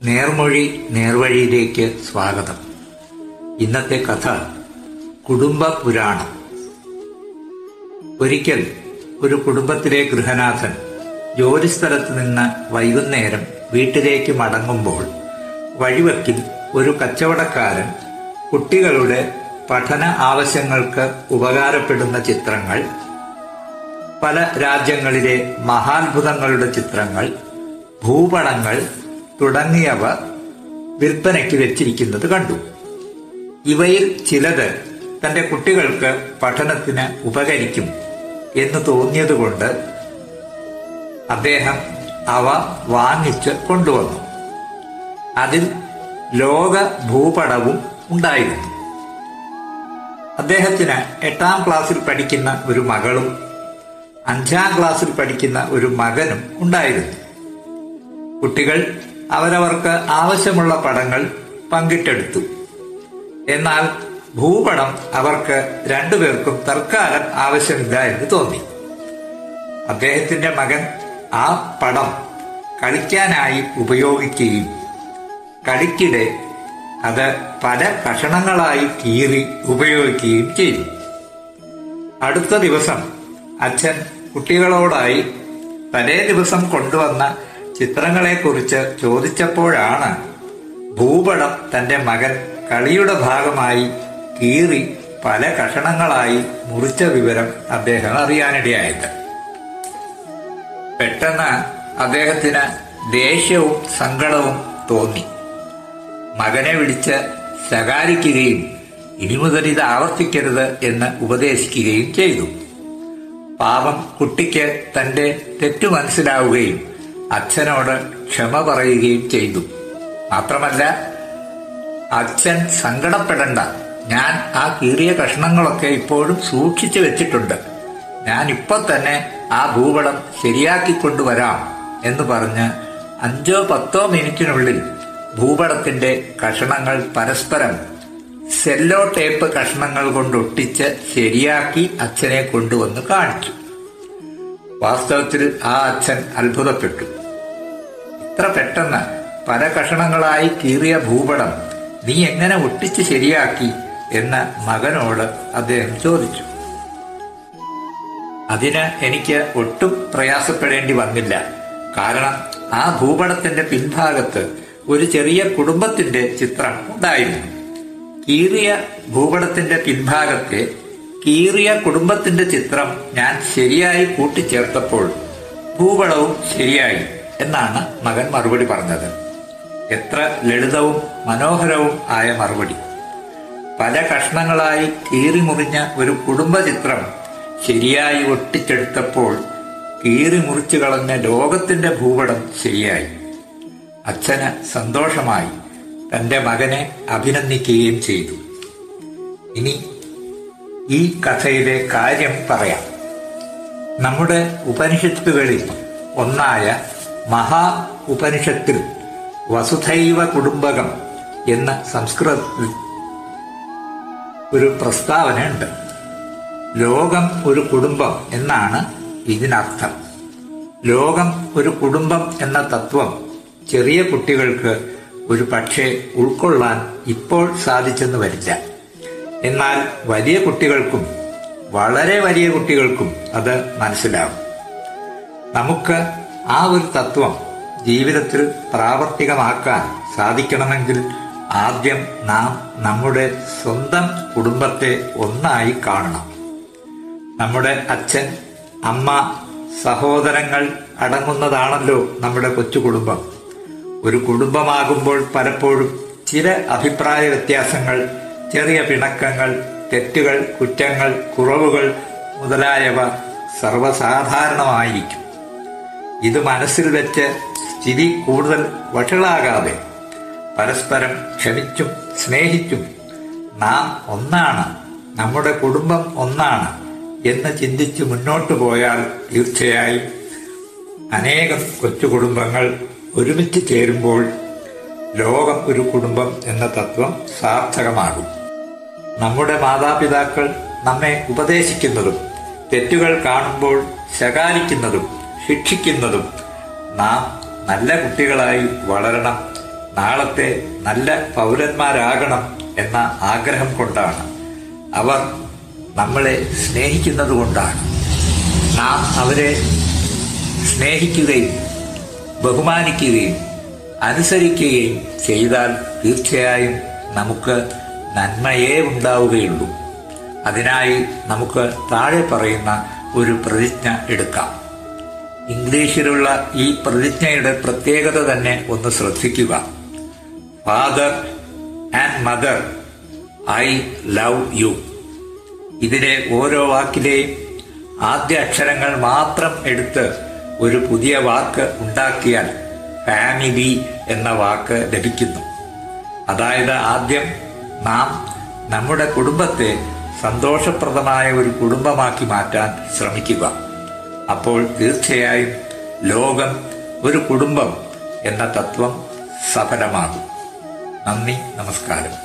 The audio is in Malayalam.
നേർമൊഴി നേർവഴിയിലേക്ക് സ്വാഗതം ഇന്നത്തെ കഥ കുടുംബ പുരാണം ഒരിക്കൽ ഒരു കുടുംബത്തിലെ ഗൃഹനാഥൻ ജോലിസ്ഥലത്ത് നിന്ന് വൈകുന്നേരം വീട്ടിലേക്ക് മടങ്ങുമ്പോൾ വഴിവക്കിൽ ഒരു കച്ചവടക്കാരൻ കുട്ടികളുടെ പഠന ആവശ്യങ്ങൾക്ക് ഉപകാരപ്പെടുന്ന ചിത്രങ്ങൾ പല രാജ്യങ്ങളിലെ മഹാത്ഭുതങ്ങളുടെ ചിത്രങ്ങൾ ഭൂപടങ്ങൾ തുടങ്ങിയവ വിൽപ്പനയ്ക്ക് വെച്ചിരിക്കുന്നത് കണ്ടു ഇവയിൽ ചിലത് തന്റെ കുട്ടികൾക്ക് പഠനത്തിന് ഉപകരിക്കും എന്ന് തോന്നിയതുകൊണ്ട് അദ്ദേഹം അവ വാങ്ങിച്ച് കൊണ്ടുവന്നു അതിൽ ലോക ഭൂപടവും ഉണ്ടായിരുന്നു അദ്ദേഹത്തിന് എട്ടാം ക്ലാസ്സിൽ പഠിക്കുന്ന ഒരു മകളും അഞ്ചാം ക്ലാസ്സിൽ പഠിക്കുന്ന ഒരു മകനും ഉണ്ടായിരുന്നു കുട്ടികൾ അവരവർക്ക് ആവശ്യമുള്ള പടങ്ങൾ പങ്കിട്ടെടുത്തു എന്നാൽ ഭൂപടം അവർക്ക് രണ്ടുപേർക്കും തൽക്കാലം ആവശ്യമില്ല എന്ന് തോന്നി അദ്ദേഹത്തിന്റെ മകൻ ആ പടം കളിക്കാനായി ഉപയോഗിക്കുകയും കളിക്കിടെ അത് പല കഷണങ്ങളായി കീറി ഉപയോഗിക്കുകയും ചെയ്തു അടുത്ത ദിവസം അച്ഛൻ കുട്ടികളോടായി തലേ ദിവസം കൊണ്ടുവന്ന ചിത്രങ്ങളെക്കുറിച്ച് ചോദിച്ചപ്പോഴാണ് ഭൂപടം തന്റെ മകൻ കളിയുടെ ഭാഗമായി കീറി പല കഷണങ്ങളായി മുറിച്ച വിവരം അദ്ദേഹം അറിയാനിടയായത് പെട്ടെന്ന് അദ്ദേഹത്തിന് ദേഷ്യവും സങ്കടവും തോന്നി മകനെ വിളിച്ച് ശകാരിക്കുകയും ഇനി മുതൽ ഇത് ആവർത്തിക്കരുത് എന്ന് ഉപദേശിക്കുകയും ചെയ്തു പാപം കുട്ടിക്ക് തന്റെ തെറ്റു മനസ്സിലാവുകയും അച്ഛനോട് ക്ഷമ പറയുകയും ചെയ്തു മാത്രമല്ല അച്ഛൻ സങ്കടപ്പെടണ്ട ഞാൻ ആ കീറിയ കഷ്ണങ്ങളൊക്കെ ഇപ്പോഴും സൂക്ഷിച്ചു വെച്ചിട്ടുണ്ട് ഞാൻ ഇപ്പൊ തന്നെ ആ ഭൂപടം ശരിയാക്കിക്കൊണ്ടുവരാം എന്ന് പറഞ്ഞ് അഞ്ചോ പത്തോ മിനിറ്റിനുള്ളിൽ ഭൂപടത്തിന്റെ കഷണങ്ങൾ പരസ്പരം സെല്ലോ ടേപ്പ് കഷ്ണങ്ങൾ കൊണ്ടൊട്ടിച്ച് ശരിയാക്കി അച്ഛനെ കൊണ്ടുവന്ന് കാണിച്ചു വാസ്തവത്തിൽ ആ അച്ഛൻ അത്ഭുതപ്പെട്ടു ഇത്ര പെട്ടെന്ന് പല കഷണങ്ങളായി കീറിയ ഭൂപടം നീ എങ്ങനെ ഒട്ടിച്ച് ശരിയാക്കി എന്ന് മകനോട് അദ്ദേഹം ചോദിച്ചു അതിന് എനിക്ക് ഒട്ടും പ്രയാസപ്പെടേണ്ടി വന്നില്ല കാരണം ആ ഭൂപടത്തിന്റെ പിൻഭാഗത്ത് ഒരു ചെറിയ കുടുംബത്തിന്റെ ചിത്രം ഉണ്ടായിരുന്നു കീറിയ ഭൂപടത്തിന്റെ പിൻഭാഗത്തെ കീറിയ കുടുംബത്തിന്റെ ചിത്രം ഞാൻ ശരിയായി കൂട്ടിച്ചേർത്തപ്പോൾ ഭൂപടവും ശരിയായി എന്നാണ് മകൻ മറുപടി പറഞ്ഞത് എത്ര ലളിതവും മനോഹരവും ആയ മറുപടി പല കഷ്ണങ്ങളായി കീറി മുറിഞ്ഞ ഒരു കുടുംബ ചിത്രം ശരിയായി ഒട്ടിച്ചെടുത്തപ്പോൾ കീറി മുറിച്ചു കളഞ്ഞ ലോകത്തിന്റെ ഭൂപടം ശരിയായി അച്ഛന് സന്തോഷമായി തന്റെ മകനെ അഭിനന്ദിക്കുകയും ചെയ്തു ഇനി ഈ കഥയിലെ കാര്യം പറയാം നമ്മുടെ ഉപനിഷത്തുകളിൽ ഒന്നായ മഹാ ഉപനിഷത്തിൽ വസുധൈവ കുടുംബകം എന്ന സംസ്കൃതത്തിൽ ഒരു പ്രസ്താവനയുണ്ട് ലോകം ഒരു കുടുംബം എന്നാണ് ഇതിനർത്ഥം ലോകം ഒരു കുടുംബം എന്ന തത്വം ചെറിയ കുട്ടികൾക്ക് ഒരു പക്ഷേ ഉൾക്കൊള്ളാൻ ഇപ്പോൾ സാധിച്ചെന്ന് വരില്ല എന്നാൽ വലിയ കുട്ടികൾക്കും വളരെ വലിയ കുട്ടികൾക്കും അത് മനസ്സിലാവും നമുക്ക് ആ ഒരു തത്വം ജീവിതത്തിൽ പ്രാവർത്തികമാക്കാൻ സാധിക്കണമെങ്കിൽ ആദ്യം നാം നമ്മുടെ സ്വന്തം കുടുംബത്തെ ഒന്നായി കാണണം നമ്മുടെ അച്ഛൻ അമ്മ സഹോദരങ്ങൾ അടങ്ങുന്നതാണല്ലോ നമ്മുടെ കൊച്ചു കുടുംബം ഒരു കുടുംബമാകുമ്പോൾ പലപ്പോഴും ചില അഭിപ്രായ വ്യത്യാസങ്ങൾ ചെറിയ പിണക്കങ്ങൾ തെറ്റുകൾ കുറ്റങ്ങൾ കുറവുകൾ മുതലായവ സർവ്വസാധാരണമായിരിക്കും ഇത് മനസ്സിൽ വെച്ച് സ്ഥിതി കൂടുതൽ വഷളാകാതെ പരസ്പരം ക്ഷമിച്ചും സ്നേഹിച്ചും നാം ഒന്നാണ് നമ്മുടെ കുടുംബം ഒന്നാണ് എന്ന് ചിന്തിച്ച് മുന്നോട്ടു പോയാൽ തീർച്ചയായും അനേകം കൊച്ചു കുടുംബങ്ങൾ ഒരുമിച്ച് ചേരുമ്പോൾ ലോകം ഒരു കുടുംബം എന്ന തത്വം സാർത്ഥകമാകും നമ്മുടെ മാതാപിതാക്കൾ നമ്മെ ഉപദേശിക്കുന്നതും തെറ്റുകൾ കാണുമ്പോൾ ശകാരിക്കുന്നതും ശിക്ഷിക്കുന്നതും നാം നല്ല കുട്ടികളായി വളരണം നാളത്തെ നല്ല പൗരന്മാരാകണം എന്ന ആഗ്രഹം കൊണ്ടാണ് അവർ നമ്മളെ സ്നേഹിക്കുന്നത് കൊണ്ടാണ് നാം അവരെ സ്നേഹിക്കുകയും ബഹുമാനിക്കുകയും അനുസരിക്കുകയും ചെയ്താൽ തീർച്ചയായും നമുക്ക് നന്മയേ ഉണ്ടാവുകയുള്ളൂ അതിനായി നമുക്ക് താഴെ പറയുന്ന ഒരു പ്രതിജ്ഞ എടുക്കാം ഇംഗ്ലീഷിലുള്ള ഈ പ്രതിജ്ഞയുടെ പ്രത്യേകത തന്നെ ഒന്ന് ശ്രദ്ധിക്കുക father and mother I love you ഇതിലെ ഓരോ വാക്കിലെയും ആദ്യ അക്ഷരങ്ങൾ മാത്രം എടുത്ത് ഒരു പുതിയ വാക്ക് ഉണ്ടാക്കിയാൽ ഫാമിലി എന്ന വാക്ക് ലഭിക്കുന്നു അതായത് ആദ്യം നാം നമ്മുടെ കുടുംബത്തെ സന്തോഷപ്രദമായ ഒരു കുടുംബമാക്കി മാറ്റാൻ ശ്രമിക്കുക അപ്പോൾ തീർച്ചയായും ലോകം ഒരു കുടുംബം എന്ന തത്വം സഫലമാകും നന്ദി നമസ്കാരം